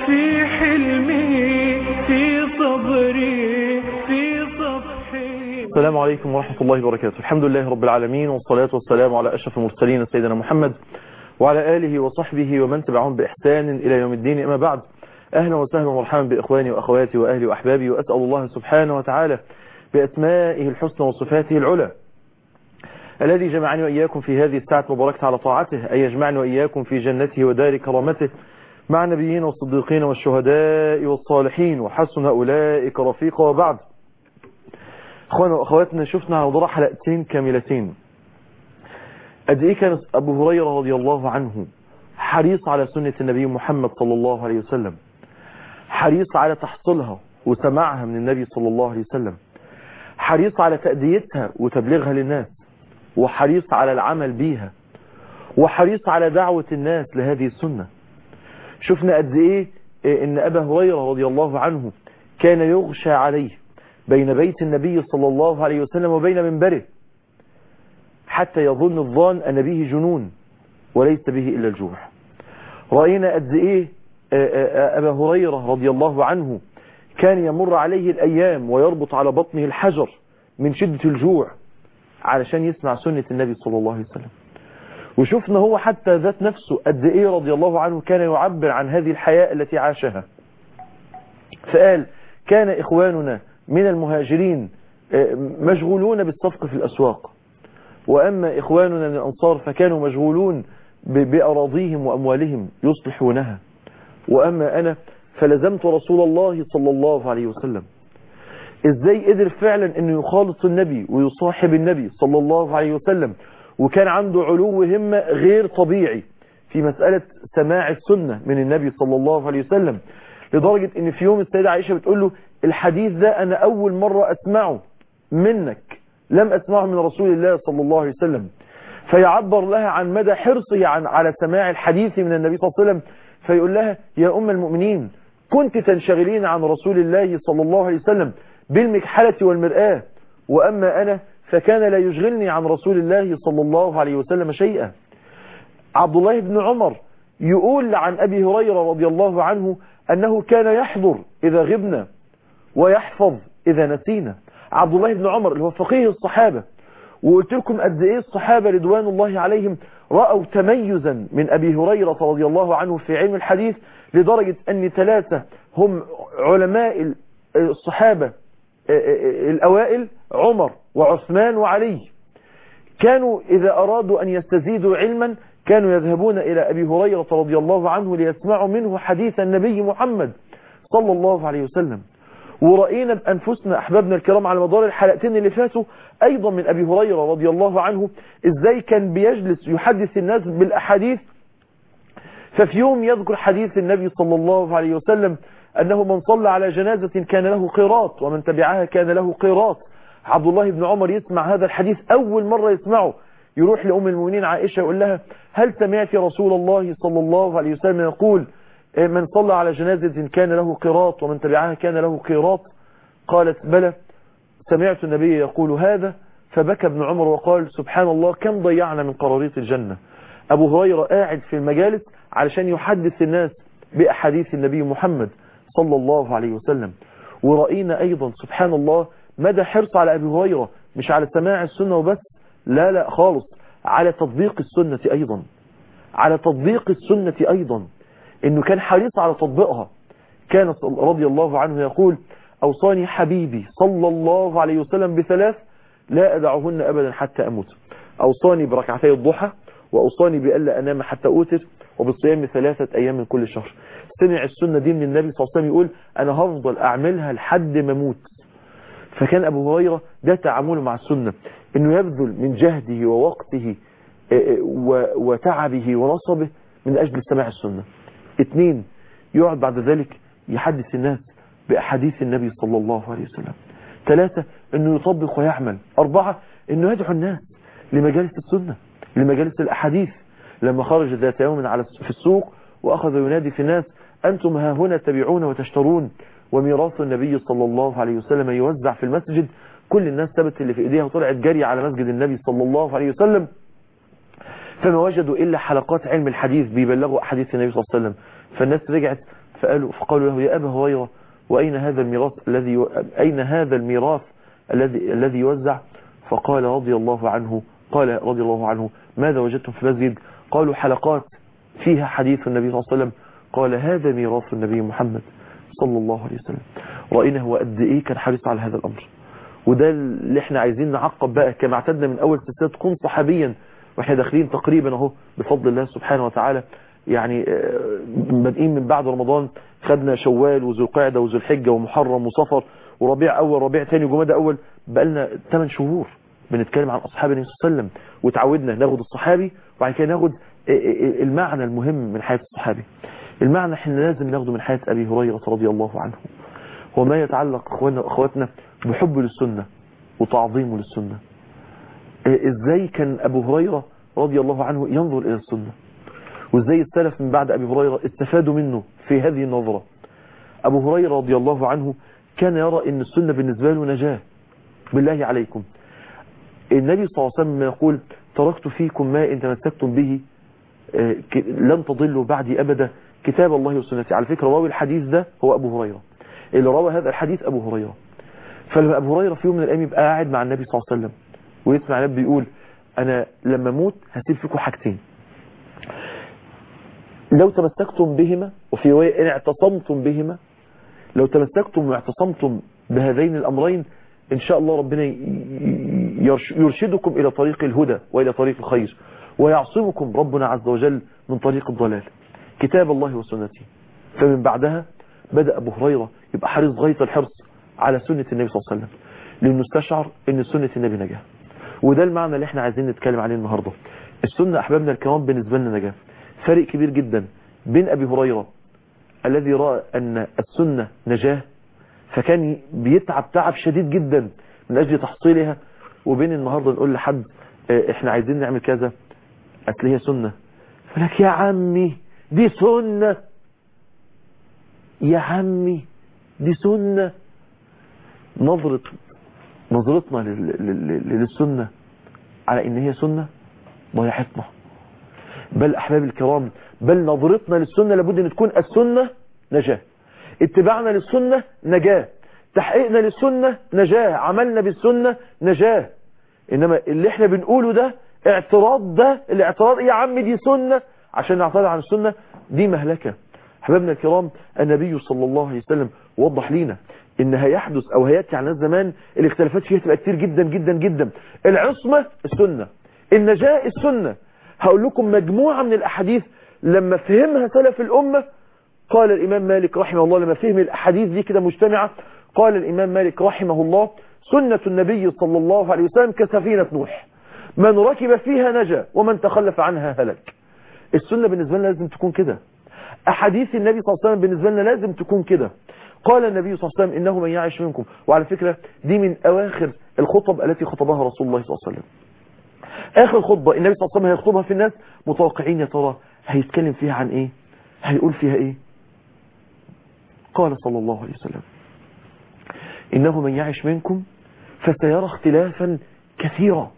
في حلمي في صبري في صفحي السلام عليكم ورحمة الله وبركاته الحمد لله رب العالمين والصلاة والسلام على أشرف المرسلين سيدنا محمد وعلى آله وصحبه ومن تبعهم بإحسان إلى يوم الدين أما بعد أهلا وسهلا ومرحبا بإخواني وأخواتي وأهلي وأحبابي وأسأل الله سبحانه وتعالى بأسمائه الحسنى وصفاته العلى الذي جمعني وإياكم في هذه الساعة مباركة على طاعته أن يجمعني وإياكم في جنته ودار كرامته مع النبيين والصديقين والشهداء والصالحين وحسن أولئك رفيقا وبعد اخوانا واخواتنا شفنا على مدار حلقتين كاملتين قد ايه كان ابو هريره رضي الله عنه حريص على سنه النبي محمد صلى الله عليه وسلم حريص على تحصيلها وسماعها من النبي صلى الله عليه وسلم حريص على تأديتها وتبليغها للناس وحريص على العمل بيها وحريص على دعوة الناس لهذه السنة شفنا قد ايه ان ابا هريرة رضي الله عنه كان يغشى عليه بين بيت النبي صلى الله عليه وسلم وبين منبره حتى يظن الظان أن به جنون وليس به إلا الجوع رأينا قد إيه أبا هريرة رضي الله عنه كان يمر عليه الأيام ويربط على بطنه الحجر من شدة الجوع علشان يسمع سنة النبي صلى الله عليه وسلم وشفنا هو حتى ذات نفسه قد إيه رضي الله عنه كان يعبر عن هذه الحياة التي عاشها فقال كان إخواننا من المهاجرين مشغولون بالصفق في الأسواق وأما إخواننا من الأنصار فكانوا مشغولون بأراضيهم وأموالهم يصلحونها وأما أنا فلزمت رسول الله صلى الله عليه وسلم إزاي قدر فعلا أنه يخالط النبي ويصاحب النبي صلى الله عليه وسلم وكان عنده علو همة غير طبيعي في مسألة سماع السنة من النبي صلى الله عليه وسلم لدرجة ان في يوم السيدة عائشة بتقول له الحديث ده انا اول مرة اسمعه منك لم اسمعه من رسول الله صلى الله عليه وسلم فيعبر لها عن مدى حرصه عن على سماع الحديث من النبي صلى الله عليه وسلم فيقول لها يا ام المؤمنين كنت تنشغلين عن رسول الله صلى الله عليه وسلم بالمكحلة والمرآة واما انا فكان لا يشغلني عن رسول الله صلى الله عليه وسلم شيئا عبد الله بن عمر يقول عن أبي هريرة رضي الله عنه أنه كان يحضر إذا غبنا ويحفظ إذا نسينا عبد الله بن عمر اللي هو فقيه الصحابة وقلت لكم قد إيه الصحابة رضوان الله عليهم رأوا تميزا من أبي هريرة رضي الله عنه في علم الحديث لدرجة أن ثلاثة هم علماء الصحابة الأوائل عمر وعثمان وعلي كانوا إذا أرادوا أن يستزيدوا علما كانوا يذهبون إلى أبي هريرة رضي الله عنه ليسمعوا منه حديث النبي محمد صلى الله عليه وسلم ورأينا بأنفسنا أحبابنا الكرام على مدار الحلقتين اللي فاتوا أيضا من أبي هريرة رضي الله عنه إزاي كان بيجلس يحدث الناس بالأحاديث ففي يوم يذكر حديث النبي صلى الله عليه وسلم أنه من صلى على جنازة كان له قيراط ومن تبعها كان له قيراط عبد الله بن عمر يسمع هذا الحديث أول مرة يسمعه يروح لأم المؤمنين عائشة يقول لها هل سمعت رسول الله صلى الله عليه وسلم يقول من صلى على جنازة كان له قيراط ومن تبعها كان له قيراط قالت بلى سمعت النبي يقول هذا فبكى ابن عمر وقال سبحان الله كم ضيعنا من قراريط الجنة أبو هريرة قاعد في المجالس علشان يحدث الناس بأحاديث النبي محمد صلى الله عليه وسلم ورأينا أيضا سبحان الله مدى حرص على أبي هريرة مش على سماع السنة وبس لا لا خالص على تطبيق السنة أيضا على تطبيق السنة أيضا إنه كان حريص على تطبيقها كان رضي الله عنه يقول أوصاني حبيبي صلى الله عليه وسلم بثلاث لا أدعهن أبدا حتى أموت أوصاني بركعتي الضحى وأوصاني بألا أنام حتى أوتر وبالصيام ثلاثة أيام من كل شهر سمع السنة دي من النبي صلى الله عليه وسلم يقول أنا هفضل أعملها لحد ما أموت فكان أبو هريرة ده تعامله مع السنة انه يبذل من جهده ووقته وتعبه ونصبه من اجل سماع السنة اثنين يقعد بعد ذلك يحدث الناس باحاديث النبي صلى الله عليه وسلم ثلاثة انه يطبق ويعمل اربعة انه يدعو الناس لمجالس السنة لمجالس الاحاديث لما خرج ذات يوم على في السوق واخذ ينادي في الناس انتم ها هنا تبيعون وتشترون وميراث النبي صلى الله عليه وسلم يوزع في المسجد كل الناس سابت اللي في ايديها وطلعت جري على مسجد النبي صلى الله عليه وسلم فما وجدوا إلا حلقات علم الحديث بيبلغوا أحاديث النبي صلى الله عليه وسلم فالناس رجعت فقالوا, فقالوا له يا أبا هريرة وأين هذا الميراث الذي أين هذا الميراث الذي الذي يوزع فقال رضي الله عنه قال رضي الله عنه ماذا وجدتم في المسجد قالوا حلقات فيها حديث النبي صلى الله عليه وسلم قال هذا ميراث النبي محمد صلى الله عليه وسلم رأينا هو قد ايه كان حريص على هذا الامر وده اللي احنا عايزين نعقب بقى كما اعتدنا من اول سلسله كن صحابيا واحنا داخلين تقريبا اهو بفضل الله سبحانه وتعالى يعني بادئين من بعد رمضان خدنا شوال وذو القعده وذو الحجه ومحرم وصفر وربيع اول ربيع ثاني وجمادى اول بقالنا 8 شهور بنتكلم عن اصحاب النبي صلى الله عليه وسلم وتعودنا ناخد الصحابي وبعد كده ناخد المعنى المهم من حياه الصحابي المعنى احنا لازم ناخده من حياه ابي هريره رضي الله عنه هو ما يتعلق اخواننا واخواتنا بحبه للسنه وتعظيمه للسنه ازاي كان ابو هريره رضي الله عنه ينظر الى السنه وازاي السلف من بعد ابي هريره استفادوا منه في هذه النظره ابو هريره رضي الله عنه كان يرى ان السنه بالنسبه له نجاه بالله عليكم النبي صلى الله عليه وسلم يقول تركت فيكم ما ان تمسكتم به لن تضلوا بعدي ابدا كتاب الله وسنتي على فكره راوي الحديث ده هو ابو هريره اللي روى هذا الحديث ابو هريره فلما ابو هريره في يوم من الايام يبقى قاعد مع النبي صلى الله عليه وسلم ويسمع النبي بيقول انا لما اموت هسيب فيكم حاجتين لو تمسكتم بهما وفي روايه ان اعتصمتم بهما لو تمسكتم واعتصمتم بهذين الامرين ان شاء الله ربنا يرشدكم الى طريق الهدى والى طريق الخير ويعصمكم ربنا عز وجل من طريق الضلال كتاب الله وسنته فمن بعدها بدأ أبو هريرة يبقى حريص غاية الحرص على سنة النبي صلى الله عليه وسلم لأنه استشعر أن سنة النبي نجاة وده المعنى اللي احنا عايزين نتكلم عليه النهاردة السنة أحبابنا الكرام بالنسبة لنا نجاة فرق كبير جدا بين أبي هريرة الذي رأى أن السنة نجاة فكان بيتعب تعب شديد جدا من أجل تحصيلها وبين النهاردة نقول لحد اه احنا عايزين نعمل كذا أصل هي سنة فلك يا عمي دي سنة يا عمي دي سنة نظرة نظرتنا للسنة على ان هي سنة ضيعتنا بل احباب الكرام بل نظرتنا للسنة لابد ان تكون السنة نجاة اتباعنا للسنة نجاة تحقيقنا للسنة نجاة عملنا بالسنة نجاة انما اللي احنا بنقوله ده اعتراض ده الاعتراض يا عم دي سنة عشان نعترض عن السنة دي مهلكة حبابنا الكرام النبي صلى الله عليه وسلم وضح لينا ان هيحدث او هياتي على الزمان الاختلافات فيها تبقى كتير جدا جدا جدا العصمة السنة النجاة السنة هقول لكم مجموعة من الاحاديث لما فهمها سلف الامة قال الامام مالك رحمه الله لما فهم الاحاديث دي كده مجتمعة قال الامام مالك رحمه الله سنة النبي صلى الله عليه وسلم كسفينة نوح من ركب فيها نجا ومن تخلف عنها هلك السنة بالنسبة لنا لازم تكون كده أحاديث النبي صلى الله عليه وسلم بالنسبة لنا لازم تكون كده قال النبي صلى الله عليه وسلم إنه من يعيش منكم وعلى فكرة دي من أواخر الخطب التي خطبها رسول الله صلى الله عليه وسلم آخر خطبة النبي صلى الله عليه وسلم هيخطبها في الناس متوقعين يا ترى هيتكلم فيها عن إيه هيقول فيها إيه قال صلى الله عليه وسلم إنه من يعيش منكم فسيرى اختلافا كثيرا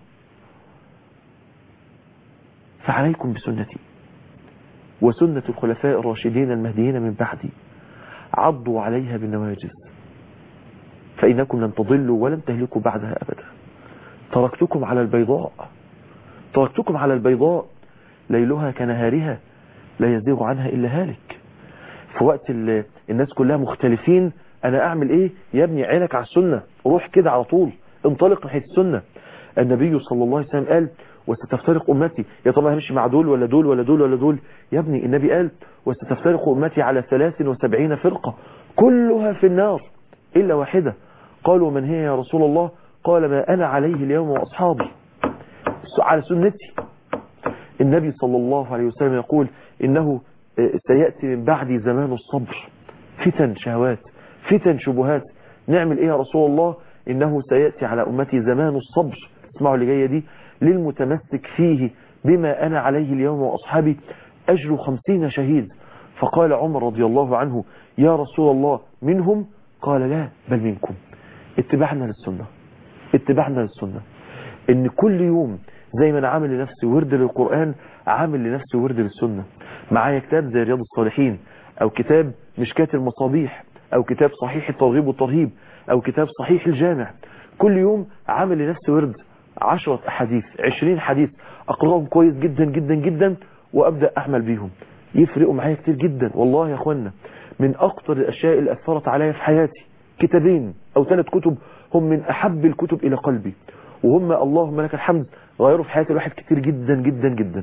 فعليكم بسنتي وسنة الخلفاء الراشدين المهديين من بعدي عضوا عليها بالنواجز فإنكم لن تضلوا ولن تهلكوا بعدها أبدا تركتكم على البيضاء تركتكم على البيضاء ليلها كنهارها لا يزيغ عنها إلا هالك في وقت الناس كلها مختلفين أنا أعمل إيه يا ابني عينك على السنة روح كده على طول انطلق ناحية السنة النبي صلى الله عليه وسلم قال وستفترق أمتي يا ترى همشي مع دول ولا دول ولا دول ولا دول يا ابني النبي قال وستفترق أمتي على 73 فرقة كلها في النار إلا واحدة قالوا من هي يا رسول الله قال ما أنا عليه اليوم وأصحابي على سنتي النبي صلى الله عليه وسلم يقول إنه سيأتي من بعدي زمان الصبر فتن شهوات فتن شبهات نعمل إيه يا رسول الله إنه سيأتي على أمتي زمان الصبر اسمعوا اللي جاية دي للمتمسك فيه بما أنا عليه اليوم وأصحابي أجر خمسين شهيد فقال عمر رضي الله عنه يا رسول الله منهم قال لا بل منكم اتبعنا للسنة اتبعنا للسنة ان كل يوم زي ما انا عامل لنفسي ورد للقرآن عامل لنفسي ورد للسنة معايا كتاب زي رياض الصالحين او كتاب مشكاة المصابيح او كتاب صحيح الترغيب والترهيب او كتاب صحيح الجامع كل يوم عامل لنفسي ورد عشرة احاديث عشرين حديث اقراهم كويس جدا جدا جدا وابدأ اعمل بيهم يفرقوا معايا كتير جدا والله يا اخوانا من اكتر الاشياء اللي اثرت عليا في حياتي كتابين او ثلاث كتب هم من احب الكتب الى قلبي وهم اللهم لك الحمد غيروا في حياة الواحد كتير جدا جدا جدا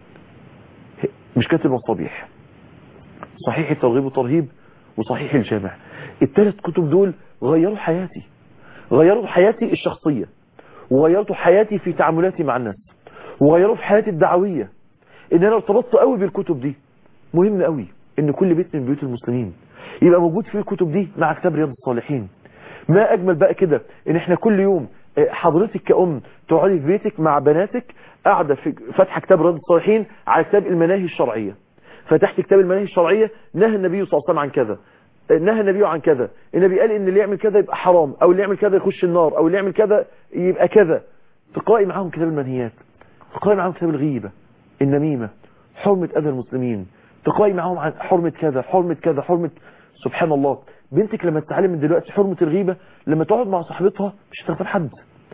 مشكاة المصابيح صحيح الترغيب والترهيب وصحيح الجامع الثلاث كتب دول غيروا حياتي غيروا حياتي الشخصية وغيروا حياتي في تعاملاتي مع الناس وغيروا في حياتي الدعوية ان انا ارتبطت قوي بالكتب دي مهم قوي ان كل بيت من بيوت المسلمين يبقى موجود فيه الكتب دي مع كتاب رياض الصالحين ما اجمل بقى كده ان احنا كل يوم حضرتك كأم تقعدي في بيتك مع بناتك قاعدة في فتح كتاب رياض الصالحين على كتاب المناهي الشرعية فتحت كتاب المناهي الشرعية نهى النبي صلى الله عليه وسلم عن كذا نهى النبي عن كذا النبي قال ان اللي يعمل كذا يبقى حرام او اللي يعمل كذا يخش النار او اللي يعمل كذا يبقى كذا تقرأي معاهم كتاب المنهيات تقرأي معاهم كتاب الغيبة النميمة حرمة أذى المسلمين تقرأي معاهم عن حرمة كذا حرمة كذا حرمة سبحان الله بنتك لما تتعلم من دلوقتي حرمة الغيبة لما تقعد مع صاحبتها مش هتغتاب حد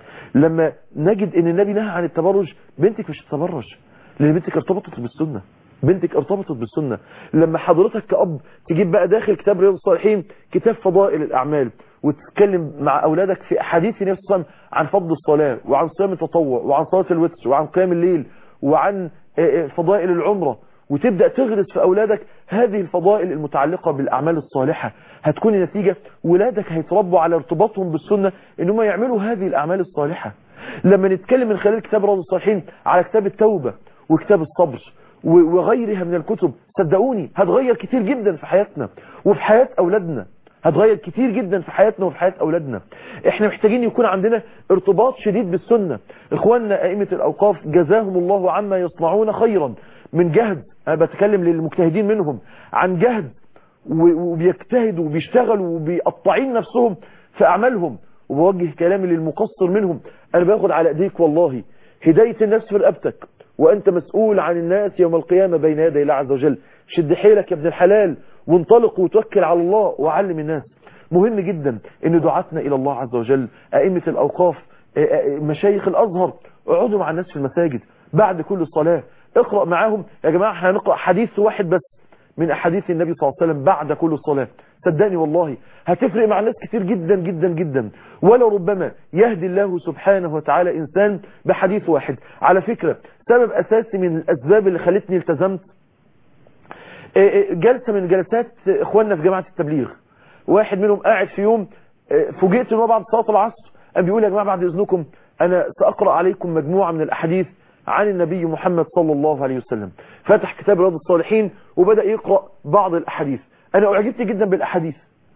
لما نجد ان النبي نهى عن التبرج بنتك مش هتتبرج لان بنتك ارتبطت بالسنة بنتك ارتبطت بالسنة لما حضرتك كأب تجيب بقى داخل كتاب رياض الصالحين كتاب فضائل الأعمال وتتكلم مع أولادك في أحاديث النبي صلى الله عليه وسلم عن فضل الصلاة وعن صيام التطوع وعن صلاة الوتر وعن قيام الليل وعن فضائل العمرة وتبدأ تغرس في أولادك هذه الفضائل المتعلقة بالأعمال الصالحة هتكون نتيجة ولادك هيتربوا على ارتباطهم بالسنة إنهم يعملوا هذه الأعمال الصالحة لما نتكلم من خلال كتاب رياض الصالحين على كتاب التوبة وكتاب الصبر وغيرها من الكتب صدقوني هتغير كتير جدا في حياتنا وفي حياة أولادنا هتغير كتير جدا في حياتنا وفي حياة أولادنا احنا محتاجين يكون عندنا ارتباط شديد بالسنة اخواننا ائمة الأوقاف جزاهم الله عما يصنعون خيرا من جهد انا بتكلم للمجتهدين منهم عن جهد وبيجتهدوا وبيشتغلوا وبيقطعين نفسهم في أعمالهم وبوجه كلامي للمقصر منهم انا باخد على ايديك والله هداية الناس في رقبتك وانت مسؤول عن الناس يوم القيامة بين يدي الله عز وجل شد حيلك يا ابن الحلال وانطلق وتوكل على الله وعلم الناس مهم جدا ان دعاتنا الى الله عز وجل ائمة الاوقاف مشايخ الازهر اقعدوا مع الناس في المساجد بعد كل الصلاة اقرأ معاهم يا جماعة احنا هنقرأ حديث واحد بس من احاديث النبي صلى الله عليه وسلم بعد كل الصلاة صدقني والله هتفرق مع الناس كتير جدا جدا جدا ولا ربما يهدي الله سبحانه وتعالى إنسان بحديث واحد على فكرة سبب أساسي من الأسباب اللي خلتني التزمت جلسة من جلسات إخواننا في جماعة التبليغ واحد منهم قاعد في يوم فوجئت انه بعد صلاة العصر قام بيقول يا جماعة بعد إذنكم أنا سأقرأ عليكم مجموعة من الأحاديث عن النبي محمد صلى الله عليه وسلم فتح كتاب رياض الصالحين وبدأ يقرأ بعض الأحاديث أنا أعجبت جدا بالأحاديث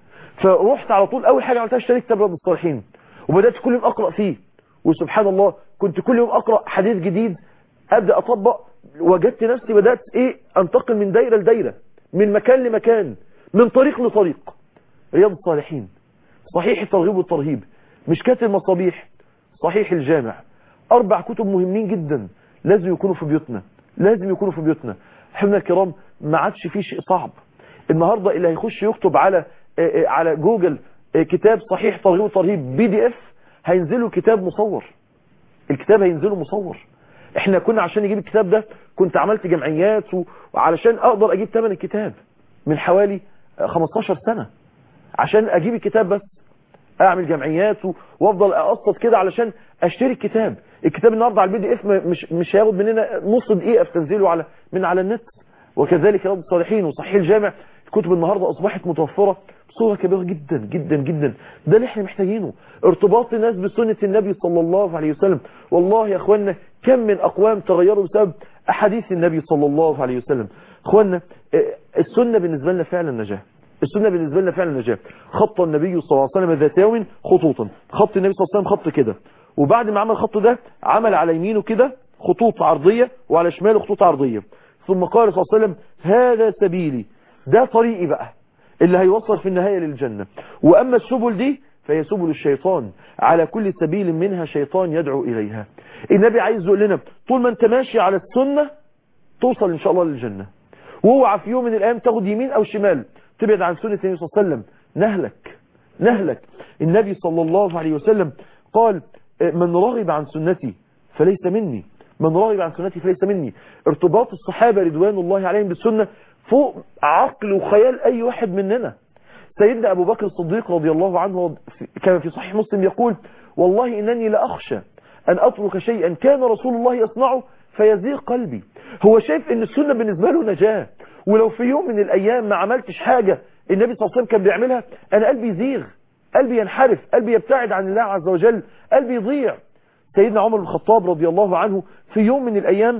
فروحت على طول أول حاجة عملتها اشتريت كتاب رياض الصالحين وبدأت كل يوم أقرأ فيه وسبحان الله كنت كل يوم أقرأ حديث جديد أبدأ أطبق وجدت نفسي بدأت إيه أنتقل من دايرة لدايرة من مكان لمكان من طريق لطريق رياض الصالحين صحيح الترغيب والترهيب مشكاة المصابيح صحيح الجامع أربع كتب مهمين جدا لازم يكونوا في بيوتنا لازم يكونوا في بيوتنا حبنا الكرام ما عادش فيه شيء صعب النهاردة اللي هيخش يكتب على على جوجل كتاب صحيح ترغيب وترهيب بي دي اف هينزله كتاب مصور الكتاب هينزله مصور احنا كنا عشان نجيب الكتاب ده كنت عملت جمعيات وعلشان اقدر اجيب ثمن الكتاب من حوالي 15 سنة عشان اجيب الكتاب بس اعمل جمعيات وافضل اقسط كده علشان اشتري الكتاب الكتاب النهارده على البي دي اف مش مش هياخد مننا نص دقيقه في تنزيله على من على النت وكذلك رياض الصالحين وصحيح الجامع الكتب النهارده اصبحت متوفره بصوره كبيره جدا جدا جدا ده اللي احنا محتاجينه ارتباط الناس بسنه النبي صلى الله عليه وسلم والله يا اخوانا كم من اقوام تغيروا بسبب احاديث النبي صلى الله عليه وسلم اخوانا السنه بالنسبه لنا فعلا نجاه السنة بالنسبة لنا فعلا نجاة خط النبي صلى الله عليه وسلم ذات يوم خطوطا خط النبي صلى الله عليه وسلم خط كده وبعد ما عمل الخط ده عمل على يمينه كده خطوط عرضية وعلى شماله خطوط عرضية ثم قال صلى الله عليه وسلم هذا سبيلي ده طريقي بقى اللي هيوصل في النهاية للجنة وأما السبل دي فهي سبل الشيطان على كل سبيل منها شيطان يدعو إليها النبي عايز يقول لنا طول ما انت ماشي على السنة توصل إن شاء الله للجنة واوعى في يوم من الأيام تاخد يمين أو شمال تبعد عن سنة النبي صلى الله عليه وسلم نهلك نهلك النبي صلى الله عليه وسلم قال من رغب عن سنتي فليس مني من رغب عن سنتي فليس مني ارتباط الصحابة رضوان الله عليهم بالسنة فوق عقل وخيال أي واحد مننا سيدنا أبو بكر الصديق رضي الله عنه كما في صحيح مسلم يقول والله إنني لأخشى أن أترك شيئا كان رسول الله يصنعه فيزيغ قلبي هو شايف ان السنة بالنسبة له نجاة ولو في يوم من الأيام ما عملتش حاجة النبي صلى الله عليه وسلم كان بيعملها أنا قلبي يزيغ قلبي ينحرف قلبي يبتعد عن الله عز وجل قلبي يضيع سيدنا عمر بن الخطاب رضي الله عنه في يوم من الأيام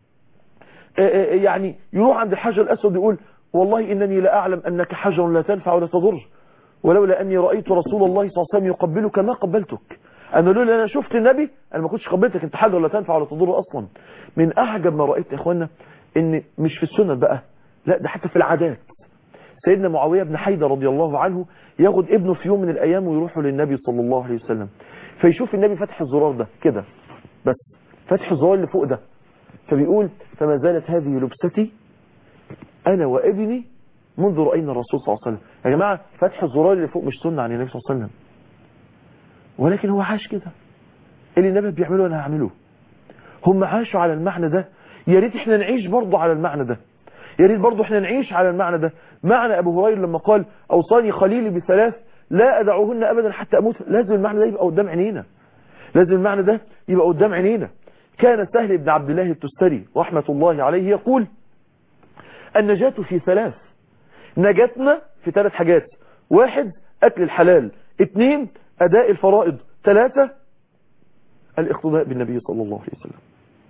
يعني يروح عند الحجر الأسود يقول والله إنني لا أعلم أنك حجر لا تنفع ولا تضر ولولا أني رأيت رسول الله صلى الله عليه وسلم يقبلك ما قبلتك أنا لولا أنا شفت النبي أنا ما كنتش قبلتك أنت حجر لا تنفع ولا تضر أصلا من أعجب ما رأيت يا إخوانا إن مش في السنة بقى لا ده حتى في العادات سيدنا معاوية بن حيدة رضي الله عنه ياخد ابنه في يوم من الأيام ويروحوا للنبي صلى الله عليه وسلم فيشوف النبي فتح الزرار ده كده بس فتح الزرار اللي فوق ده فبيقول فما زالت هذه لبستي أنا وابني منذ رأينا الرسول صلى الله عليه وسلم يا جماعة فتح الزرار اللي فوق مش سنة عن النبي صلى الله عليه وسلم ولكن هو عاش كده اللي النبي بيعمله أنا هعمله هم عاشوا على المعنى ده يا ريت احنا نعيش برضه على المعنى ده يا ريت برضه احنا نعيش على المعنى ده معنى ابو هريره لما قال اوصاني خليلي بثلاث لا ادعوهن ابدا حتى اموت لازم المعنى ده يبقى قدام عينينا لازم المعنى ده يبقى قدام عينينا كان سهل بن عبد الله التستري رحمة الله عليه يقول النجاة في ثلاث نجاتنا في ثلاث حاجات واحد أكل الحلال اثنين أداء الفرائض ثلاثة الاقتداء بالنبي صلى الله عليه وسلم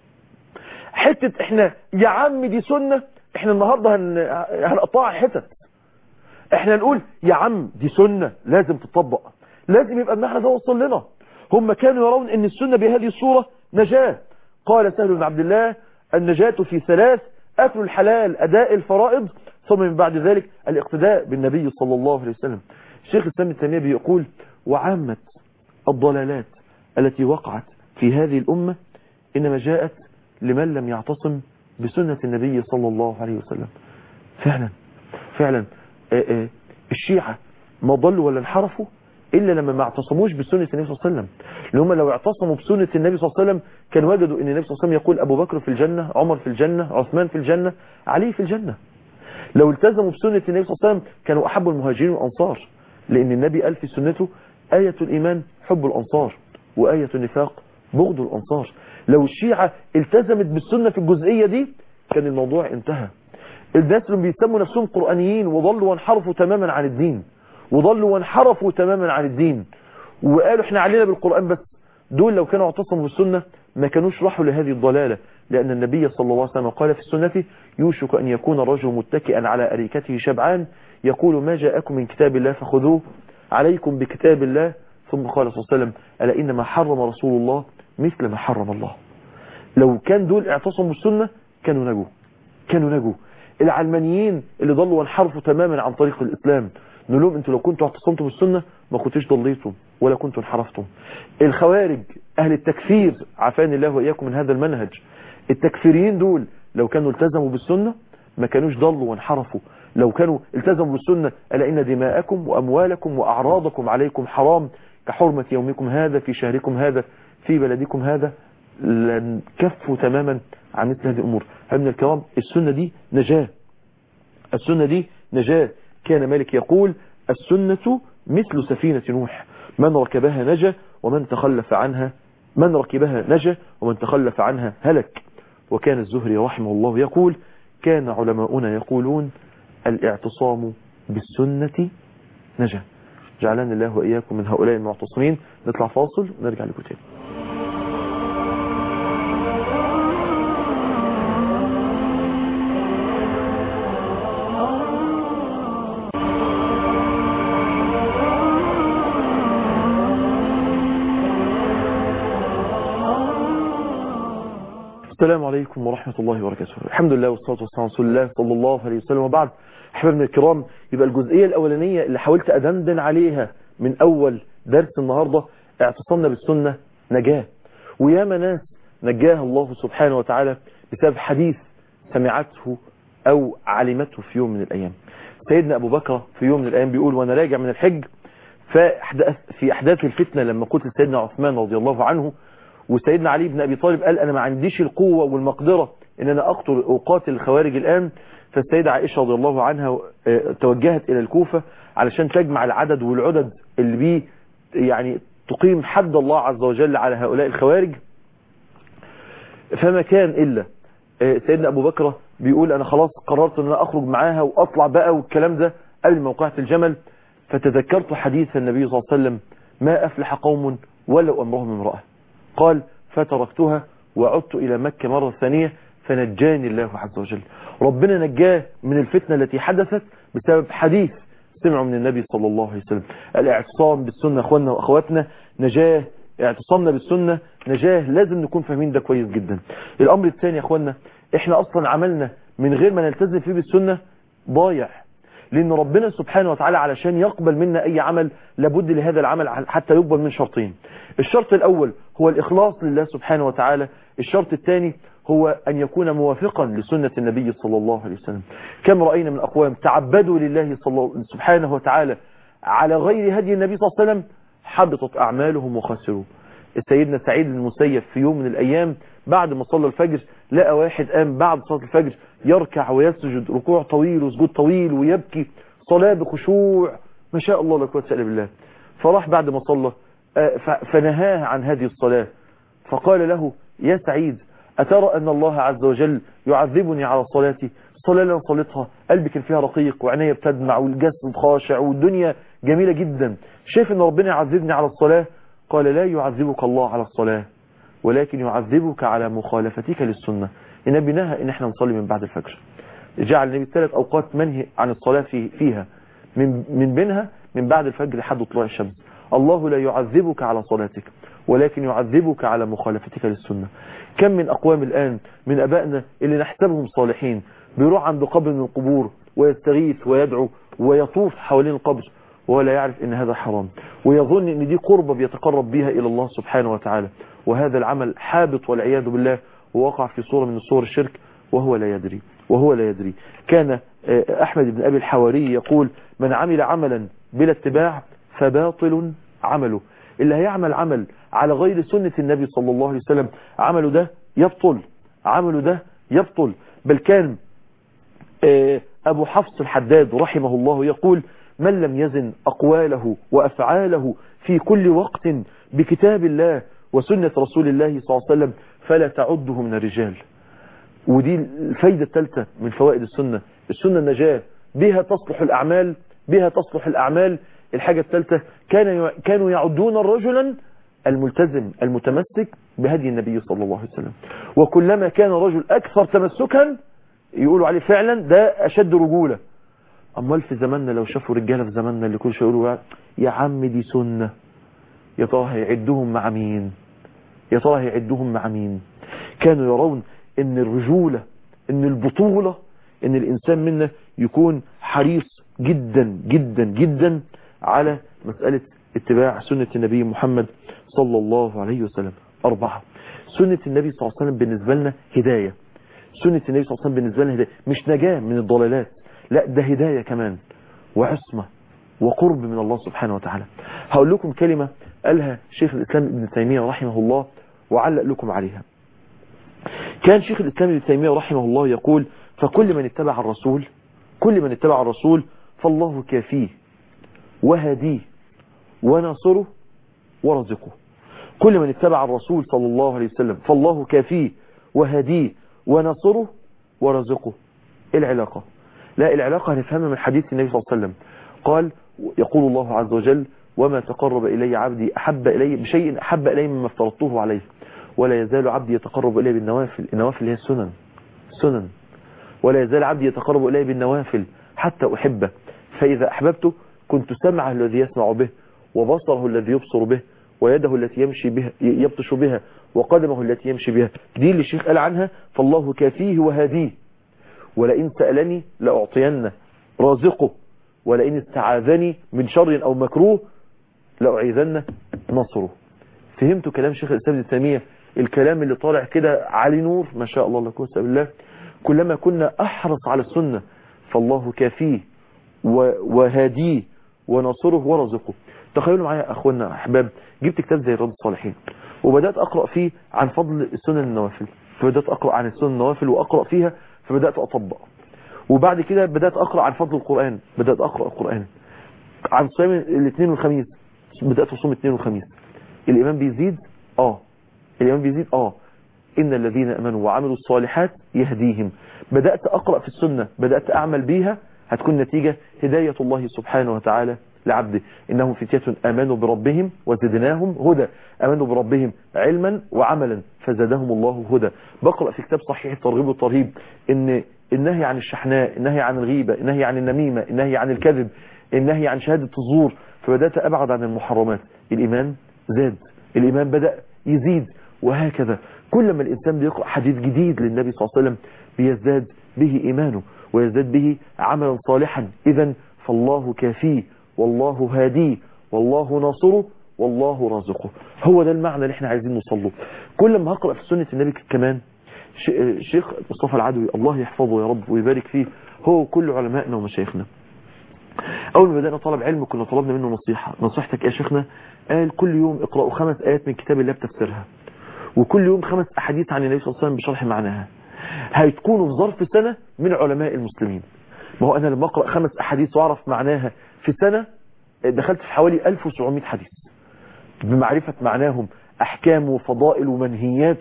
حتة احنا يا عم دي سنة احنا النهاردة هن... هنقطعها حتت احنا نقول يا عم دي سنة لازم تطبق لازم يبقى المعنى ده وصل لنا هم كانوا يرون ان السنة بهذه الصورة نجاة قال سهل بن عبد الله النجاة في ثلاث أكل الحلال أداء الفرائض ثم من بعد ذلك الاقتداء بالنبي صلى الله عليه وسلم الشيخ الإسلام التيمية بيقول وعامة الضلالات التي وقعت في هذه الأمة إنما جاءت لمن لم يعتصم بسنة النبي صلى الله عليه وسلم فعلا فعلا آآ آآ الشيعة ما ضلوا ولا انحرفوا إلا لما ما اعتصموش بسنة النبي صلى الله عليه وسلم لأن هم لو اعتصموا بسنة النبي صلى الله عليه وسلم كان وجدوا أن النبي صلى الله عليه وسلم يقول أبو بكر في الجنة عمر في الجنة عثمان في الجنة علي في الجنة لو التزموا بسنة النبي صلى الله عليه وسلم كانوا أحب المهاجرين والأنصار لأن النبي قال في سنته آية الإيمان حب الأنصار وآية النفاق بغض الأنصار لو الشيعة التزمت بالسنة في الجزئية دي كان الموضوع انتهى الناس اللي بيسموا نفسهم قرآنيين وضلوا وانحرفوا تماما عن الدين وضلوا وانحرفوا تماما عن الدين وقالوا احنا علينا بالقرآن بس دول لو كانوا اعتصموا بالسنة ما كانوش راحوا لهذه الضلالة لأن النبي صلى الله عليه وسلم قال في السنة يوشك أن يكون الرجل متكئا على أريكته شبعان يقول ما جاءكم من كتاب الله فخذوه عليكم بكتاب الله ثم قال صلى الله عليه وسلم ألا إنما حرم رسول الله مثل ما حرم الله لو كان دول اعتصموا بالسنة كانوا نجوا كانوا نجوا العلمانيين اللي ضلوا وانحرفوا تماما عن طريق الإسلام نقول لهم انتوا لو كنتوا اعتصمتوا بالسنة ما كنتوش ضليتم ولا كنتوا انحرفتم الخوارج اهل التكفير عافاني الله واياكم من هذا المنهج التكفيريين دول لو كانوا التزموا بالسنة ما كانوش ضلوا وانحرفوا لو كانوا التزموا بالسنة ألا إن دماءكم وأموالكم وأعراضكم عليكم حرام كحرمة يومكم هذا في شهركم هذا في بلدكم هذا لن كفوا تماما عن مثل هذه الأمور من الكرام السنة دي نجاة السنة دي نجاة كان مالك يقول السنة مثل سفينة نوح من ركبها نجا ومن تخلف عنها من ركبها نجا ومن تخلف عنها هلك وكان الزهري رحمه الله يقول كان علماؤنا يقولون الاعتصام بالسنة نجا جعلنا الله وإياكم من هؤلاء المعتصمين نطلع فاصل ونرجع لكم تاني السلام عليكم ورحمة الله وبركاته الحمد لله والصلاة والسلام على رسول الله صلى الله عليه وسلم وبعد أحبابنا الكرام يبقى الجزئية الأولانية اللي حاولت أدندن عليها من أول درس النهاردة اعتصمنا بالسنة نجاة وياما ناس نجاها الله سبحانه وتعالى بسبب حديث سمعته أو علمته في يوم من الأيام سيدنا أبو بكر في يوم من الأيام بيقول وأنا راجع من الحج فأحداث في أحداث الفتنة لما قتل سيدنا عثمان رضي الله عنه وسيدنا علي بن أبي طالب قال أنا ما عنديش القوة والمقدرة إن أنا أقتل أقاتل الخوارج الآن فالسيدة عائشة رضي الله عنها توجهت إلى الكوفة علشان تجمع العدد والعدد اللي بيه يعني تقيم حد الله عز وجل على هؤلاء الخوارج فما كان إلا سيدنا أبو بكر بيقول أنا خلاص قررت أن أنا أخرج معاها وأطلع بقى والكلام ده قبل موقعة الجمل فتذكرت حديث النبي صلى الله عليه وسلم ما أفلح قوم ولو أمرهم امرأة قال فتركتها وعدت إلى مكة مرة ثانية فنجاني الله عز وجل ربنا نجاه من الفتنة التي حدثت بسبب حديث سمعوا من النبي صلى الله عليه وسلم الاعتصام بالسنة أخواننا وأخواتنا نجاه اعتصامنا بالسنة نجاه لازم نكون فاهمين ده كويس جدا الأمر الثاني يا أخواننا احنا أصلا عملنا من غير ما نلتزم فيه بالسنة ضايع لأن ربنا سبحانه وتعالى علشان يقبل منا أي عمل لابد لهذا العمل حتى يقبل من شرطين الشرط الأول هو الإخلاص لله سبحانه وتعالى الشرط الثاني هو أن يكون موافقا لسنة النبي صلى الله عليه وسلم كم رأينا من أقوام تعبدوا لله صلى سبحانه وتعالى على غير هدي النبي صلى الله عليه وسلم حبطت أعمالهم وخسروا سيدنا سعيد المسيب في يوم من الأيام بعد ما صلى الفجر لقى واحد قام بعد صلاة الفجر يركع ويسجد ركوع طويل وسجود طويل ويبكي صلاة بخشوع ما شاء الله لا قوه الا بالله فراح بعد ما صلى فنهاه عن هذه الصلاة فقال له يا سعيد أترى أن الله عز وجل يعذبني على صلاتي الصلاة اللي أنا صليتها قلبي كان فيها رقيق وعينيا بتدمع والجسد خاشع والدنيا جميلة جدا شايف أن ربنا يعذبني على الصلاة قال لا يعذبك الله على الصلاة ولكن يعذبك على مخالفتك للسنة النبي نهى ان احنا نصلي من بعد الفجر جعل النبي ثلاث اوقات منهي عن الصلاة في فيها من, من بينها من بعد الفجر لحد طلوع الشمس الله لا يعذبك على صلاتك ولكن يعذبك على مخالفتك للسنة كم من أقوام الآن من أبائنا اللي نحسبهم صالحين بيروح عند قبر من القبور ويستغيث ويدعو ويطوف حوالين القبر ولا يعرف ان هذا حرام ويظن ان دي قربة بيتقرب بها الى الله سبحانه وتعالى وهذا العمل حابط والعياذ بالله ووقع في صورة من صور الشرك وهو لا يدري وهو لا يدري كان احمد بن ابي الحواري يقول من عمل عملا بلا اتباع فباطل عمله اللي هيعمل عمل على غير سنة النبي صلى الله عليه وسلم عمله ده يبطل عمله ده يبطل بل كان ابو حفص الحداد رحمه الله يقول من لم يزن أقواله وأفعاله في كل وقت بكتاب الله وسنة رسول الله صلى الله عليه وسلم فلا تعده من الرجال ودي الفايدة الثالثة من فوائد السنة السنة النجاة بها تصلح الأعمال بها تصلح الأعمال الحاجة الثالثة كان كانوا يعدون رجلا الملتزم المتمسك بهدي النبي صلى الله عليه وسلم وكلما كان رجل أكثر تمسكا يقولوا عليه فعلا ده أشد رجولة امال في زماننا لو شافوا رجاله في زماننا اللي كل شويه يقولوا يا عم دي سنه يا ترى هيعدهم مع مين يا ترى هيعدهم مع مين كانوا يرون ان الرجوله ان البطوله ان الانسان منا يكون حريص جدا جدا جدا على مساله اتباع سنه النبي محمد صلى الله عليه وسلم اربعه سنه النبي صلى الله عليه وسلم بالنسبه لنا هدايه سنه النبي صلى الله عليه وسلم بالنسبه لنا هدايه مش نجاه من الضلالات لا ده هداية كمان وعصمة وقرب من الله سبحانه وتعالى هقول لكم كلمة قالها شيخ الإسلام ابن تيمية رحمه الله وعلق لكم عليها كان شيخ الإسلام ابن تيمية رحمه الله يقول فكل من اتبع الرسول كل من اتبع الرسول فالله كافيه وهديه وناصره ورزقه كل من اتبع الرسول صلى الله عليه وسلم فالله كافيه وهديه وناصره ورزقه ايه العلاقة لا العلاقة هنفهمها من حديث النبي صلى الله عليه وسلم قال يقول الله عز وجل وما تقرب إلي عبدي أحب إلي بشيء أحب إلي مما افترضته عليه ولا يزال عبدي يتقرب إلي بالنوافل النوافل هي السنن سنن ولا يزال عبدي يتقرب إلي بالنوافل حتى أحبه فإذا أحببته كنت سمعه الذي يسمع به وبصره الذي يبصر به ويده التي يمشي بها يبطش بها وقدمه التي يمشي بها دي اللي الشيخ قال عنها فالله كافيه وهاديه ولئن سألني لأعطينه رازقه ولئن استعاذني من شر أو مكروه لأعيذنه نصره فهمتوا كلام شيخ الإسلام ابن تيمية الكلام اللي طالع كده علي نور ما شاء الله لا قوه الا بالله كلما كنا أحرص على السنة فالله كافيه وهاديه وناصره ورزقه تخيلوا معايا اخوانا احباب جبت كتاب زي رياض الصالحين وبدات اقرا فيه عن فضل السنن النوافل فبدات اقرا عن السنن النوافل واقرا فيها فبدات اطبق وبعد كده بدات اقرا عن فضل القران بدات اقرا القران عن صيام الاثنين والخميس بدات اصوم الاثنين والخميس الايمان بيزيد اه الايمان بيزيد اه ان الذين امنوا وعملوا الصالحات يهديهم بدات اقرا في السنه بدات اعمل بيها هتكون نتيجه هدايه الله سبحانه وتعالى لعبده إنهم فتية آمنوا بربهم وزدناهم هدى آمنوا بربهم علما وعملا فزادهم الله هدى بقرأ في كتاب صحيح الترغيب والترهيب إن النهي عن الشحناء النهي عن الغيبة النهي عن النميمة النهي عن الكذب النهي عن شهادة الزور فبدأت أبعد عن المحرمات الإيمان زاد الإيمان بدأ يزيد وهكذا كل ما الإنسان بيقرأ حديث جديد للنبي صلى الله عليه وسلم بيزداد به إيمانه ويزداد به عملا صالحا إذا فالله كافيه والله هاديه والله ناصره والله رازقه هو ده المعنى اللي احنا عايزين نوصل له كل ما هقرأ في سنة النبي كمان الشيخ مصطفى العدوي الله يحفظه يا رب ويبارك فيه هو كل علمائنا ومشايخنا اول ما بدأنا طلب علم كنا طلبنا منه نصيحة نصيحتك يا شيخنا قال كل يوم اقرأوا خمس آيات من كتاب الله بتفسيرها وكل يوم خمس أحاديث عن النبي صلى الله عليه وسلم بشرح معناها هتكونوا في ظرف سنة من علماء المسلمين ما هو أنا لما أقرأ خمس أحاديث وأعرف معناها في سنة دخلت في حوالي 1700 حديث بمعرفة معناهم أحكام وفضائل ومنهيات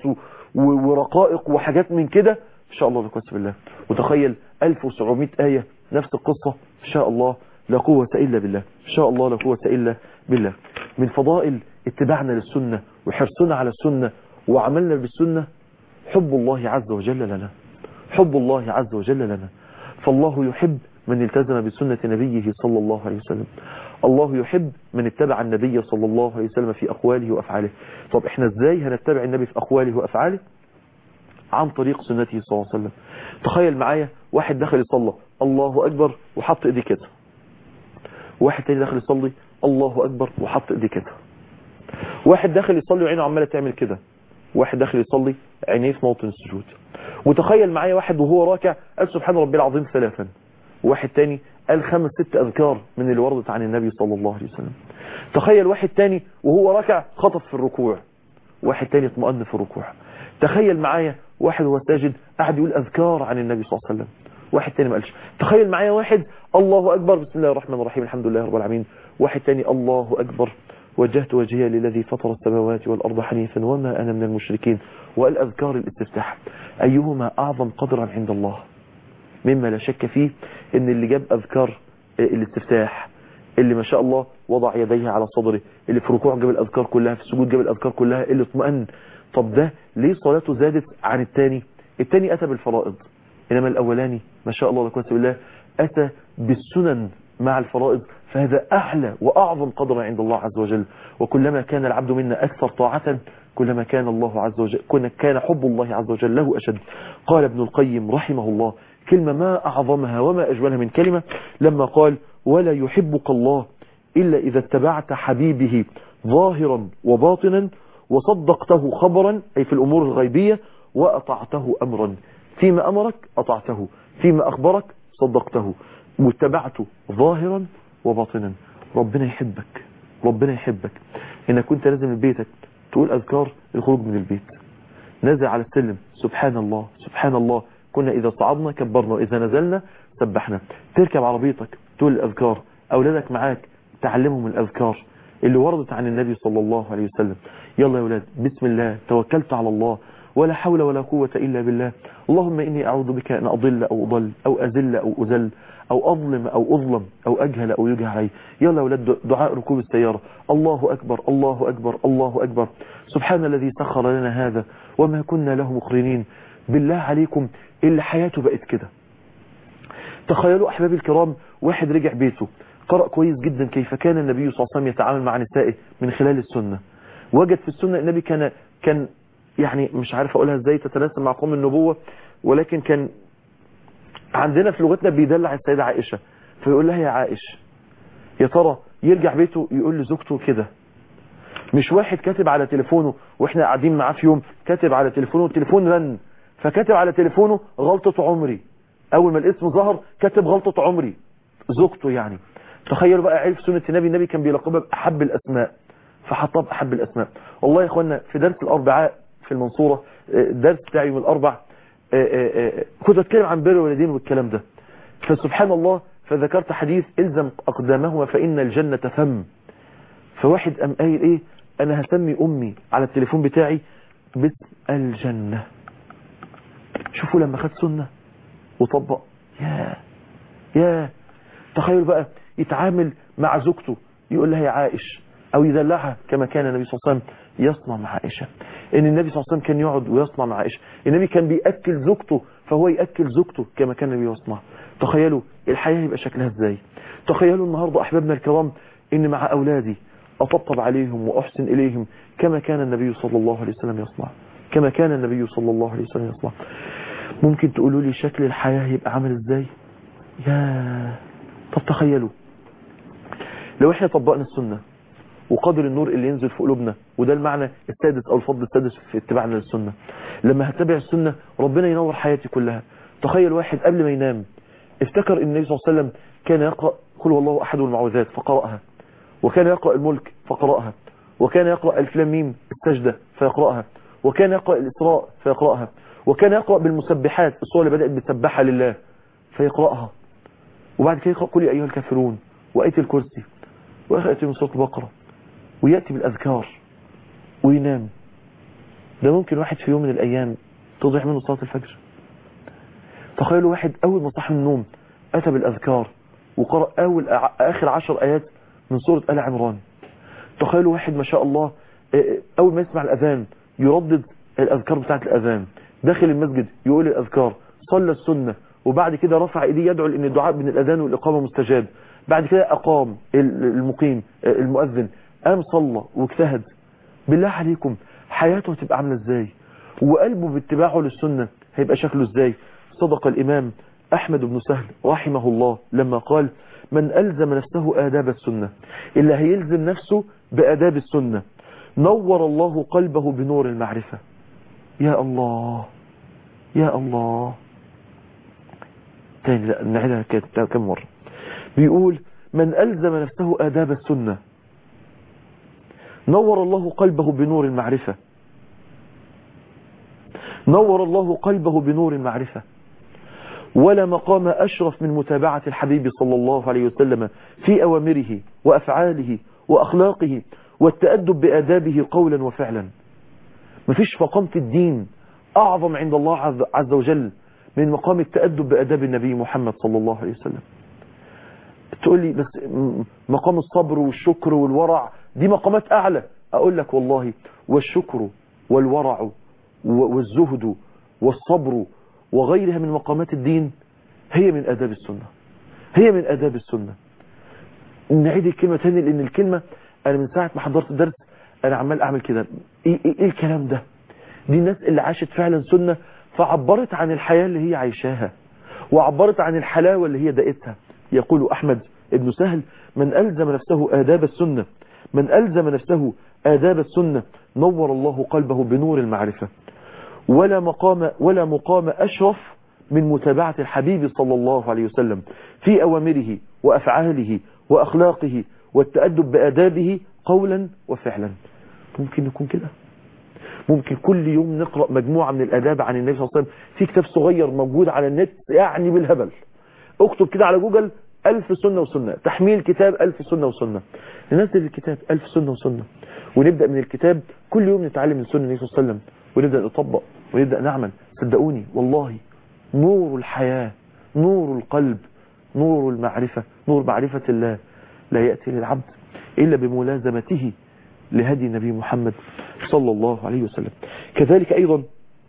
ورقائق وحاجات من كده إن شاء الله لكوس بالله وتخيل 1700 آية نفس القصة إن شاء الله لا قوة إلا بالله إن شاء الله لا قوة إلا بالله من فضائل اتباعنا للسنة وحرصنا على السنة وعملنا بالسنة حب الله عز وجل لنا حب الله عز وجل لنا فالله يحب من التزم بسنة نبيه صلى الله عليه وسلم الله يحب من اتبع النبي صلى الله عليه وسلم في أقواله وأفعاله طب احنا ازاي هنتبع النبي في أقواله وأفعاله عن طريق سنته صلى الله عليه وسلم تخيل معايا واحد دخل يصلى الله أكبر وحط ايديه كده واحد تاني دخل يصلي الله أكبر وحط ايديه كده واحد داخل يصلي وعينه عماله تعمل كده واحد داخل يصلي عينيه في موطن السجود وتخيل معايا واحد وهو راكع قال سبحان ربي العظيم ثلاثا واحد تاني قال خمس ست أذكار من اللي وردت عن النبي صلى الله عليه وسلم تخيل واحد تاني وهو راكع خطف في الركوع واحد تاني اطمأن في الركوع تخيل معايا واحد وهو ساجد قاعد يقول أذكار عن النبي صلى الله عليه وسلم واحد تاني ما قالش تخيل معايا واحد الله أكبر بسم الله الرحمن الرحيم الحمد لله رب العالمين واحد تاني الله أكبر وجهت وجهي للذي فطر السماوات والأرض حنيفا وما أنا من المشركين وقال أذكار الاستفتاح أيهما أعظم قدرا عند الله مما لا شك فيه ان اللي جاب أذكار الاستفتاح اللي ما شاء الله وضع يديه على صدره اللي في ركوع جاب الأذكار كلها في السجود جاب الأذكار كلها اللي اطمأن طب ده ليه صلاته زادت عن التاني التاني أتى بالفرائض إنما الأولاني ما شاء الله لكوة بالله أتى بالسنن مع الفرائض فهذا أعلى وأعظم قدر عند الله عز وجل وكلما كان العبد منا أكثر طاعة كلما كان الله عز وجل كان حب الله عز وجل له أشد قال ابن القيم رحمه الله كلمة ما أعظمها وما أجملها من كلمة لما قال ولا يحبك الله إلا إذا اتبعت حبيبه ظاهرا وباطنا وصدقته خبرا أي في الأمور الغيبية وأطعته أمرا فيما أمرك أطعته فيما أخبرك صدقته واتبعته ظاهرا وباطنا ربنا يحبك ربنا يحبك إنك كنت لازم من بيتك تقول أذكار الخروج من البيت نازل على السلم سبحان الله سبحان الله كنا إذا صعدنا كبرنا وإذا نزلنا سبحنا تركب عربيتك تقول الأذكار أولادك معاك تعلمهم الأذكار اللي وردت عن النبي صلى الله عليه وسلم يلا يا أولاد بسم الله توكلت على الله ولا حول ولا قوة إلا بالله اللهم إني أعوذ بك أن أضل أو أضل أو أذل أو أذل أو أظلم أو أظلم أو أجهل أو يجهل علي يلا يا أولاد دعاء ركوب السيارة الله أكبر الله أكبر الله أكبر سبحان الذي سخر لنا هذا وما كنا له مقرنين بالله عليكم اللي حياته بقت كده تخيلوا أحبابي الكرام واحد رجع بيته قرأ كويس جدا كيف كان النبي صلى الله عليه وسلم يتعامل مع نسائه من خلال السنة وجد في السنة النبي كان كان يعني مش عارف أقولها ازاي تتناسب مع قوم النبوة ولكن كان عندنا في لغتنا بيدلع السيدة عائشة فيقول لها يا عائش يا ترى يرجع بيته يقول لزوجته كده مش واحد كاتب على تليفونه واحنا قاعدين معاه في يوم كاتب على تليفونه التليفون رن فكاتب على تليفونه غلطة عمري اول ما الاسم ظهر كاتب غلطة عمري زوجته يعني تخيلوا بقى عرف سنة النبي النبي كان بيلقبها بأحب الأسماء فحطها بأحب الأسماء والله يا إخوانا في درس الأربعاء في المنصورة درس بتاع يوم الأربع كنت أتكلم عن بر الوالدين والكلام ده فسبحان الله فذكرت حديث الزم أقدامهما فإن الجنة ثم فواحد قام قايل إيه أنا هسمي أمي على التليفون بتاعي باسم الجنة شوفوا لما خد سنة وطبق يا يا تخيل بقى يتعامل مع زوجته يقول لها يا عائش او يدلعها كما كان النبي صلى الله عليه وسلم يصنع مع عائشة ان النبي صلى الله عليه وسلم كان يقعد ويصنع مع عائشة النبي كان بيأكل زوجته فهو يأكل زوجته كما كان النبي يصنع تخيلوا الحياة يبقى شكلها ازاي تخيلوا النهاردة احبابنا الكرام ان مع اولادي اطبطب عليهم واحسن اليهم كما كان النبي صلى الله عليه وسلم يصنع كما كان النبي صلى الله عليه وسلم يصنع ممكن تقولوا لي شكل الحياة يبقى عامل ازاي يا طب تخيلوا لو احنا طبقنا السنة وقدر النور اللي ينزل في قلوبنا وده المعنى السادس او الفضل السادس في اتباعنا للسنة لما هتبع السنة ربنا ينور حياتي كلها تخيل واحد قبل ما ينام افتكر ان النبي صلى الله عليه وسلم كان يقرأ قل والله احد المعوذات فقرأها وكان يقرأ الملك فقرأها وكان يقرأ الفلاميم السجدة فيقرأها وكان يقرأ الإسراء فيقرأها وكان يقرأ بالمسبحات الصورة اللي بدأت بسبحة لله فيقرأها وبعد كده يقرأ كل أيها الكافرون وآية الكرسي وآية من سورة البقرة ويأتي بالأذكار وينام ده ممكن واحد في يوم من الأيام تضيع منه صلاة الفجر تخيلوا واحد أول ما صح من النوم أتى بالأذكار وقرأ أول آخر عشر آيات من سورة آل عمران تخيلوا واحد ما شاء الله أول ما يسمع الأذان يردد الأذكار بتاعت الأذان داخل المسجد يقول الأذكار صلى السنة وبعد كده رفع ايديه يدعو لأن الدعاء بين الأذان والإقامة مستجاب بعد كده أقام المقيم المؤذن قام صلى واجتهد بالله عليكم حياته هتبقى عاملة ازاي وقلبه باتباعه للسنة هيبقى شكله ازاي صدق الإمام أحمد بن سهل رحمه الله لما قال من ألزم نفسه آداب السنة اللي هيلزم نفسه بآداب السنة نور الله قلبه بنور المعرفة يا الله يا الله تاني لا نعيدها كم مرة بيقول من ألزم نفسه آداب السنة نور الله قلبه بنور المعرفة نور الله قلبه بنور المعرفة ولا مقام أشرف من متابعة الحبيب صلى الله عليه وسلم في أوامره وأفعاله وأخلاقه والتأدب بآدابه قولا وفعلا مفيش مقام في الدين أعظم عند الله عز وجل من مقام التأدب بآداب النبي محمد صلى الله عليه وسلم تقول لي بس مقام الصبر والشكر والورع دي مقامات أعلى أقول لك والله والشكر والورع والزهد والصبر وغيرها من مقامات الدين هي من آداب السنة هي من آداب السنة نعيد الكلمة تاني لأن الكلمة أنا من ساعة ما حضرت الدرس أنا عمال أعمل كده إيه, إيه, إيه الكلام ده دي الناس اللي عاشت فعلا سنة فعبرت عن الحياة اللي هي عايشاها وعبرت عن الحلاوة اللي هي دقتها يقول أحمد ابن سهل من ألزم نفسه آداب السنة من ألزم نفسه آداب السنة نور الله قلبه بنور المعرفة ولا مقام ولا مقام أشرف من متابعة الحبيب صلى الله عليه وسلم في أوامره وأفعاله وأخلاقه والتأدب بآدابه قولا وفعلا ممكن نكون كده ممكن كل يوم نقرأ مجموعة من الآداب عن النبي صلى الله عليه وسلم في كتاب صغير موجود على النت يعني بالهبل اكتب كده على جوجل ألف سنة وسنة تحميل كتاب ألف سنة وسنة ننزل الكتاب ألف سنة وسنة ونبدأ من الكتاب كل يوم نتعلم من سنة النبي صلى الله عليه وسلم ونبدأ نطبق ونبدأ نعمل صدقوني والله نور الحياة نور القلب نور المعرفة نور معرفة الله لا يأتي للعبد إلا بملازمته لهدي النبي محمد صلى الله عليه وسلم كذلك أيضا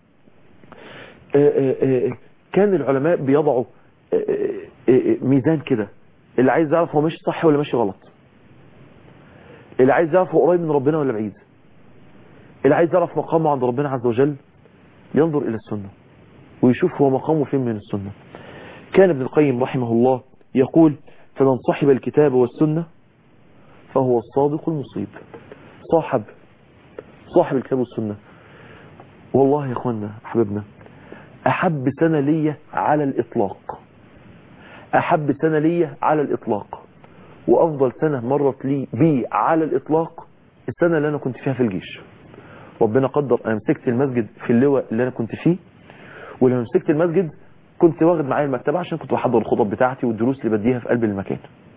كان العلماء بيضعوا ميزان كده اللي عايز يعرف هو ماشي صح ولا ماشي غلط اللي عايز يعرف هو قريب من ربنا ولا بعيد اللي عايز يعرف مقامه عند ربنا عز وجل ينظر إلى السنة ويشوف هو مقامه فين من السنة كان ابن القيم رحمه الله يقول فمن صحب الكتاب والسنة فهو الصادق المصيب صاحب صاحب الكتاب والسنة والله يا اخوانا حبيبنا احب سنة ليا على الاطلاق احب سنة ليا على الاطلاق وافضل سنة مرت لي بي على الاطلاق السنة اللي انا كنت فيها في الجيش ربنا قدر انا مسكت المسجد في اللواء اللي انا كنت فيه ولما مسكت المسجد كنت واخد معايا المكتبة عشان كنت بحضر الخطب بتاعتي والدروس اللي بديها في قلب المكان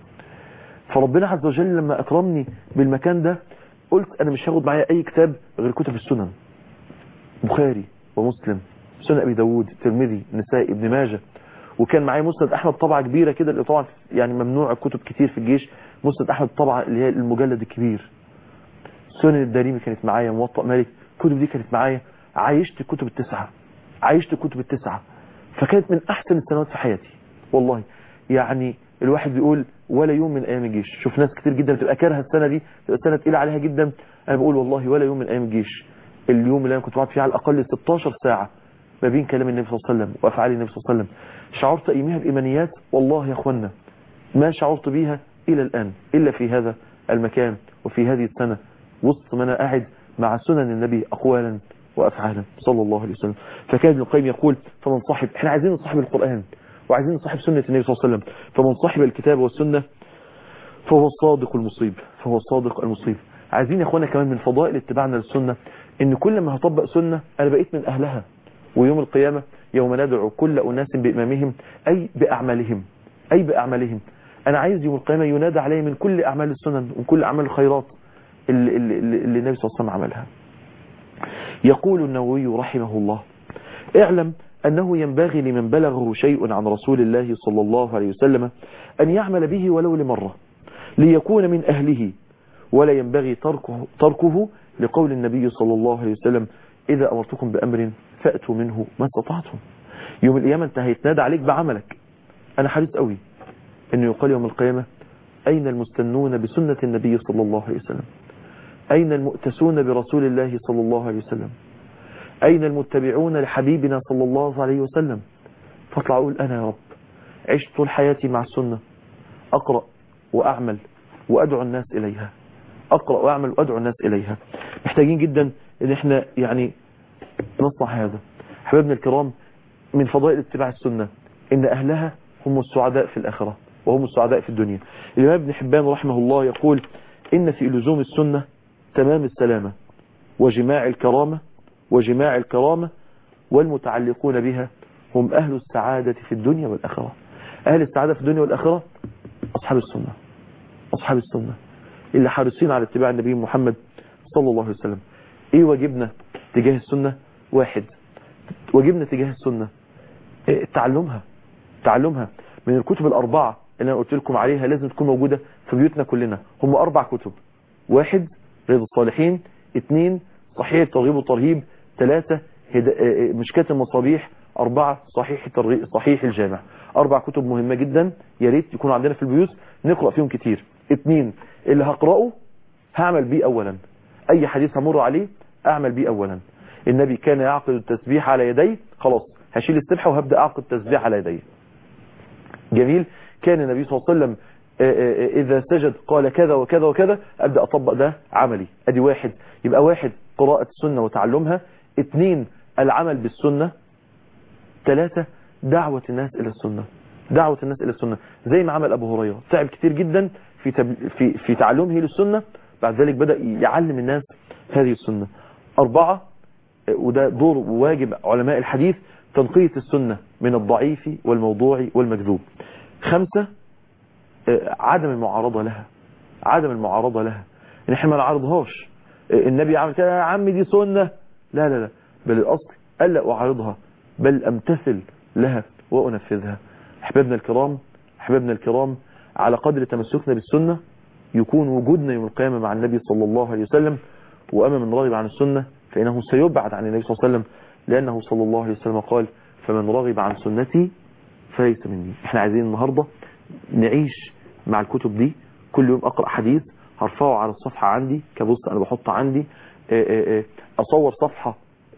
فربنا عز وجل لما اكرمني بالمكان ده قلت انا مش هاخد معايا اي كتاب غير كتب السنن بخاري ومسلم سنن ابي داود الترمذي النسائي ابن ماجه وكان معايا مسند احمد طبعه كبيره كده اللي طبعا يعني ممنوع الكتب كتير في الجيش مسند احمد طبعه اللي هي المجلد الكبير سنن الدارمي كانت معايا موطأ مالك الكتب دي كانت معايا عايشت الكتب التسعه عايشت الكتب التسعه فكانت من احسن السنوات في حياتي والله يعني الواحد بيقول ولا يوم من ايام الجيش شوف ناس كتير جدا بتبقى كارهه السنه دي تبقى سنه تقيله عليها جدا انا بقول والله ولا يوم من ايام الجيش اليوم اللي انا كنت بقعد فيه على الاقل 16 ساعه ما بين كلام النبي صلى الله عليه وسلم وافعال النبي صلى الله عليه وسلم شعرت ايامها بايمانيات والله يا اخوانا ما شعرت بيها الى الان الا في هذا المكان وفي هذه السنه وسط ما انا قاعد مع سنن النبي اقوالا وافعالا صلى الله عليه وسلم فكان ابن القيم يقول فمن صاحب احنا عايزين نصاحب القران وعايزين نصاحب سنه النبي صلى الله عليه وسلم فمن صاحب الكتاب والسنه فهو الصادق المصيب فهو الصادق المصيب عايزين يا اخوانا كمان من فضائل اتباعنا للسنه ان كل ما هطبق سنه انا بقيت من اهلها ويوم القيامه يوم ندعو كل اناس بامامهم اي باعمالهم اي باعمالهم انا عايز يوم القيامه ينادى علي من كل اعمال السنن ومن كل اعمال الخيرات اللي, اللي, اللي النبي صلى الله عليه وسلم عملها يقول النووي رحمه الله اعلم أنه ينبغي لمن بلغه شيء عن رسول الله صلى الله عليه وسلم أن يعمل به ولو لمرة ليكون من أهله ولا ينبغي تركه, تركه لقول النبي صلى الله عليه وسلم إذا أمرتكم بأمر فأتوا منه ما استطعتم يوم القيامة انت هيتنادى عليك بعملك أنا حريص قوي أنه يقال يوم القيامة أين المستنون بسنة النبي صلى الله عليه وسلم أين المؤتسون برسول الله صلى الله عليه وسلم أين المتبعون لحبيبنا صلى الله عليه وسلم فاطلع أقول أنا يا رب عشت طول حياتي مع السنة أقرأ وأعمل وأدعو الناس إليها أقرأ وأعمل وأدعو الناس إليها محتاجين جدا إن إحنا يعني نصنع هذا حبايبنا الكرام من فضائل اتباع السنة إن أهلها هم السعداء في الآخرة وهم السعداء في الدنيا الإمام ابن حبان رحمه الله يقول إن في لزوم السنة تمام السلامة وجماع الكرامة وجماع الكرامة والمتعلقون بها هم أهل السعادة في الدنيا والآخرة أهل السعادة في الدنيا والآخرة أصحاب السنة أصحاب السنة اللي حارسين على اتباع النبي محمد صلى الله عليه وسلم إيه واجبنا تجاه السنة واحد واجبنا تجاه السنة إيه تعلمها تعلمها من الكتب الأربعة اللي أنا قلت لكم عليها لازم تكون موجودة في بيوتنا كلنا هم أربع كتب واحد رياض الصالحين اثنين صحيح الترغيب والترهيب ثلاثة هد... مشكات المصابيح أربعة صحيح الترغيب صحيح الجامع أربع كتب مهمة جدا يا ريت يكون عندنا في البيوت نقرأ فيهم كتير اثنين اللي هقرأه هعمل بيه أولا أي حديث همر عليه أعمل بيه أولا النبي كان يعقد التسبيح على يديه خلاص هشيل السبحة وهبدأ أعقد التسبيح على يديه جميل كان النبي صلى الله عليه وسلم إذا سجد قال كذا وكذا وكذا أبدأ أطبق ده عملي أدي واحد يبقى واحد قراءة السنة وتعلمها اثنين العمل بالسنة ثلاثة دعوة الناس إلى السنة دعوة الناس إلى السنة زي ما عمل أبو هريرة تعب كتير جدا في, تب... في, في تعلمه للسنة بعد ذلك بدأ يعلم الناس هذه السنة أربعة وده دور وواجب علماء الحديث تنقية السنة من الضعيف والموضوع والمكذوب خمسة عدم المعارضة لها عدم المعارضة لها ان احنا ما نعارضهاش النبي عمل كده يا عم دي سنة لا لا لا بل الاصل الا اعارضها بل امتثل لها وانفذها احبابنا الكرام احبابنا الكرام على قدر تمسكنا بالسنة يكون وجودنا يوم القيامة مع النبي صلى الله عليه وسلم واما من رغب عن السنة فانه سيبعد عن النبي صلى الله عليه وسلم لانه صلى الله عليه وسلم قال فمن رغب عن سنتي فليس مني احنا عايزين النهاردة نعيش مع الكتب دي كل يوم اقرأ حديث هرفعه على الصفحة عندي كبص انا بحط عندي اصور صفحة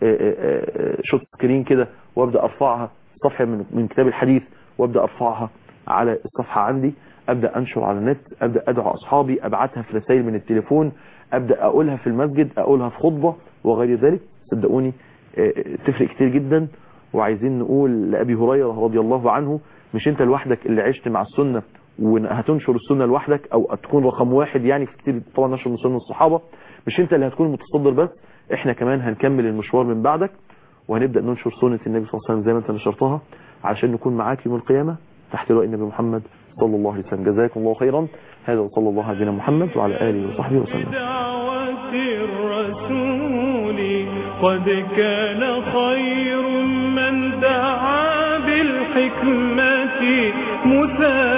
شوت سكرين كده وابدأ ارفعها صفحة من, من كتاب الحديث وابدأ ارفعها على الصفحة عندي ابدأ انشر على النت ابدأ ادعو اصحابي ابعتها في رسائل من التليفون ابدأ اقولها في المسجد اقولها في خطبة وغير ذلك صدقوني تفرق كتير جدا وعايزين نقول لأبي هريرة رضي الله عنه مش انت لوحدك اللي عشت مع السنة وهتنشر السنة لوحدك او هتكون رقم واحد يعني في كتير طبعا نشر من سنة الصحابة مش انت اللي هتكون متصدر بس احنا كمان هنكمل المشوار من بعدك وهنبدأ ننشر سنة النبي صلى الله عليه وسلم زي ما انت نشرتها عشان نكون معاك يوم القيامة تحت لواء النبي محمد صلى الله عليه وسلم جزاكم الله خيرا هذا وصلى الله على نبينا محمد وعلى آله وصحبه وسلم دعوة الرسول قد كان خير من دعا بالحكمة مثال